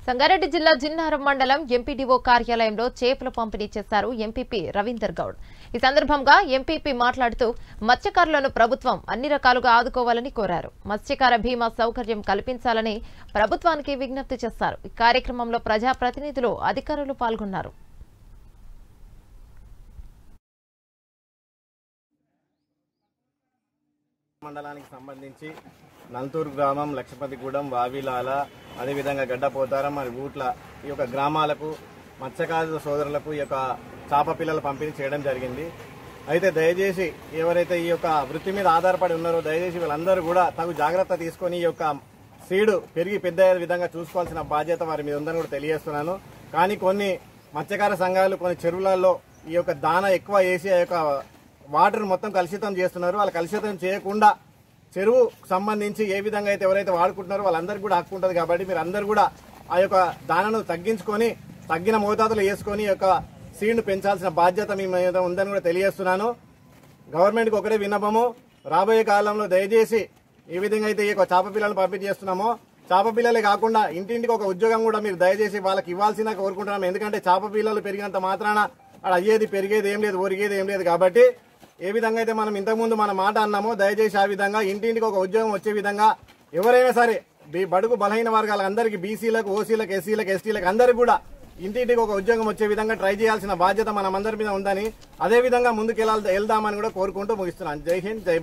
సంగారెడ్డి జిల్లా జిన్నారం మండలం ఎంపీడీఓ కార్యాలయంలో చేపల పంపిణీ చేశారు ఎంపీపీ రవీందర్ గౌడ్ ఈ సందర్భంగా ఎంపీపీ మాట్లాడుతూ మత్స్యకారులను ప్రభుత్వం అన్ని రకాలుగా ఆదుకోవాలని కోరారు మత్స్యకార బీమా సౌకర్యం కల్పించాలని ప్రభుత్వానికి విజ్ఞప్తి చేశారు ఈ కార్యక్రమంలో ప్రజాప్రతినిధులు అధికారులు పాల్గొన్నారు మండలానికి సంబంధించి నంతూరు గ్రామం లక్షపతిగూడెం వావిలాల అదేవిధంగా గడ్డపోతారం మరి ఊట్ల ఈ యొక్క గ్రామాలకు మత్స్యకారు సోదరులకు ఈ యొక్క చేప పిల్లలు పంపిణీ చేయడం జరిగింది అయితే దయచేసి ఎవరైతే ఈ యొక్క వృత్తి మీద ఆధారపడి ఉన్నారో దయచేసి వీళ్ళందరూ కూడా తగు జాగ్రత్త తీసుకొని ఈ యొక్క సీడు పెరిగి పెద్ద అయ్యే విధంగా చూసుకోవాల్సిన బాధ్యత వారి మీద ఉందని కూడా తెలియజేస్తున్నాను కానీ కొన్ని మత్స్యకార సంఘాలు కొన్ని చెరువులలో ఈ యొక్క దాన ఎక్కువ వేసి ఆ యొక్క వాటర్ మొత్తం కలుషితం చేస్తున్నారు వాళ్ళు కలుషితం చేయకుండా చెరువు సంబంధించి ఏ విధంగా అయితే ఎవరైతే వాడుకుంటున్నారో వాళ్ళందరికీ కూడా హక్కు ఉంటుంది కాబట్టి మీరు అందరు కూడా ఆ యొక్క దానను తగ్గించుకొని తగ్గిన మోతాదులో వేసుకొని ఈ యొక్క సీడ్ను పెంచాల్సిన బాధ్యత మీ మీద ఉందని కూడా తెలియజేస్తున్నాను గవర్నమెంట్కి ఒకటే విన్నపము రాబోయే కాలంలో దయచేసి ఏ విధంగా అయితే ఈ యొక్క చేప పిల్లలను పంపిణీ చేస్తున్నామో చేప పిల్లలే కాకుండా ఇంటింటికి ఒక ఉద్యోగం కూడా మీరు దయచేసి వాళ్ళకి ఇవ్వాల్సిన కోరుకుంటున్నాం ఎందుకంటే చేప పిల్లలు పెరిగినంత మాత్రాన అక్కడ అయ్యేది పెరిగేది ఏం లేదు ఒరిగేది ఏం లేదు కాబట్టి ఏ విధంగా అయితే మనం ఇంతకుముందు మన మాట అన్నామో దయచేసి ఆ విధంగా ఇంటింటికి ఒక ఉద్యోగం వచ్చే విధంగా ఎవరైనా సరే బీ- బడుగు బలహీన వర్గాల అందరికీ బీసీలకు ఓసీలకు ఎస్సీలకు ఎస్టీలకు అందరికీ కూడా ఇంటింటికి ఒక ఉద్యోగం వచ్చే విధంగా ట్రై చేయాల్సిన బాధ్యత మనమందరి మీద ఉందని అదే విధంగా ముందుకు వెళ్ళాలి వెళ్దామని కూడా కోరుకుంటూ ముగిస్తున్నాను జై హింద్ జై